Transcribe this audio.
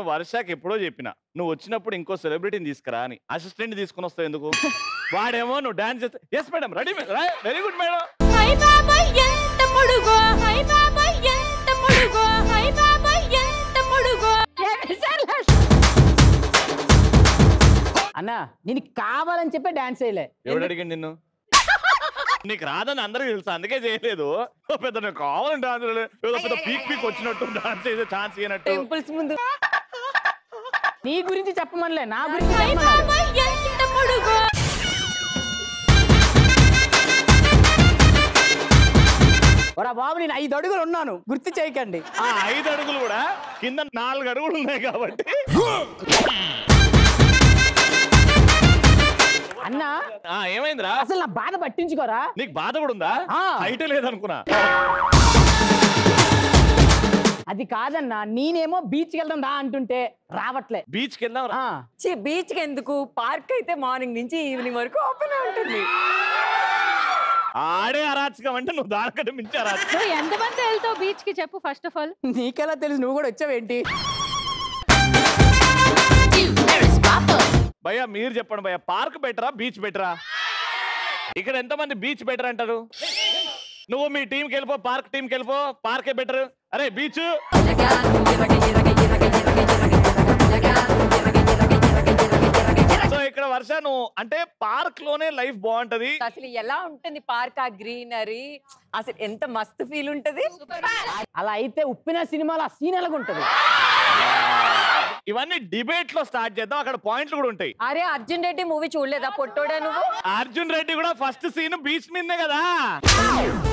వర్షాకి ఎప్పుడో చెప్పిన నువ్వు వచ్చినప్పుడు ఇంకో సెలబ్రిటీని తీసుకురా అని అసిస్టెంట్ తీసుకుని వస్తావు ఎందుకు వాడేమో నువ్వు డాన్స్ చేస్తే yes madam ready very good madam hi బాబాయ్ ఎంత పొడుగో హై బాబాయ్ ఎంత పొడుగో హై బాబాయ్ ఎంత పొడుగో అన్న నేను కావాలని చెప్పే డాన్స్ చేయలే ఎవడు అడిగాడు నిన్ను నీకు రాదని అందరికీ తెలుసు అందుకే చేయలేదు ఓ పెద్ద నీకు కావాలని డాన్స్ ఏదో పెద్ద పీక్ పీక్ వచ్చినట్టు డాన్స్ చేసే ఛాన్స్ ఇవ్వనట్టు టెంపుల్స్ ముందు నీ గురించి చెప్పమనిలే నా గురించి హై చెప్పమన్నారు. బాబాయ్ ఎంత పొడుగో ఒరా బాబు నేను ఐదు అడుగులు ఉన్నాను గుర్తు చేయకండి ఆ ఐదు అడుగులు కూడా కింద నాలుగు అడుగులు ఉన్నాయి కాబట్టి అన్న ఆ ఏమైందిరా అసలు నా బాధ పట్టించుకోరా నీకు బాధ కూడా ఉందా ఆ. హైట్ లేదనుకున్నా అది కాదన్నా నేనేమో బీచ్కి వెళ్దాం రా అంటుంటే రావట్లే బీచ్ కి వెళ్దాం ఆ, బీచ్ కి ఎందుకు పార్క్ అయితే మార్నింగ్ నుంచి ఈవినింగ్ వరకు ఓపెన్ ఉంటుంది ఆడే అరాచకం అంటే నువ్వు దానికంటే మించి అరాచకం నువ్వు ఎంతమంది వెళ్తావు బీచ్ కి చెప్పు ఫస్ట్ ఆఫ్ ఆల్ నీకెలా తెలుసు నువ్వు కూడా వచ్చావేంటి భయ్యా మీరు చెప్పండి భయ్యా పార్క్ బెటరా బీచ్ బెటరా ఇక్కడ ఎంతమంది బీచ్ బెటర్ అంటారు నువ్వు మీ టీంకి వెళ్ళిపో పార్క్ టీంకి వెళ్ళిపో పార్కే బెటర్ అరే బీచ్ సో ఇక్కడ వర్ష నువ్వు అంటే పార్క్ లోనే లైఫ్ బాగుంటది అసలు ఎలా ఉంటుంది పార్క్ ఆ గ్రీనరీ అసలు ఎంత మస్తు ఫీల్ ఉంటది అలా అయితే ఉప్పిన సినిమాలో ఆ సీన్ ఎలాగుంటది ఇవన్నీ డిబేట్ లో స్టార్ట్ చేద్దాం అక్కడ పాయింట్లు కూడా ఉంటాయి అరే అర్జున్ రెడ్డి మూవీ చూడలేదా పొట్టోడా నువ్వు అర్జున్ రెడ్డి కూడా ఫస్ట్ సీన్ బీచ్ మీదే కదా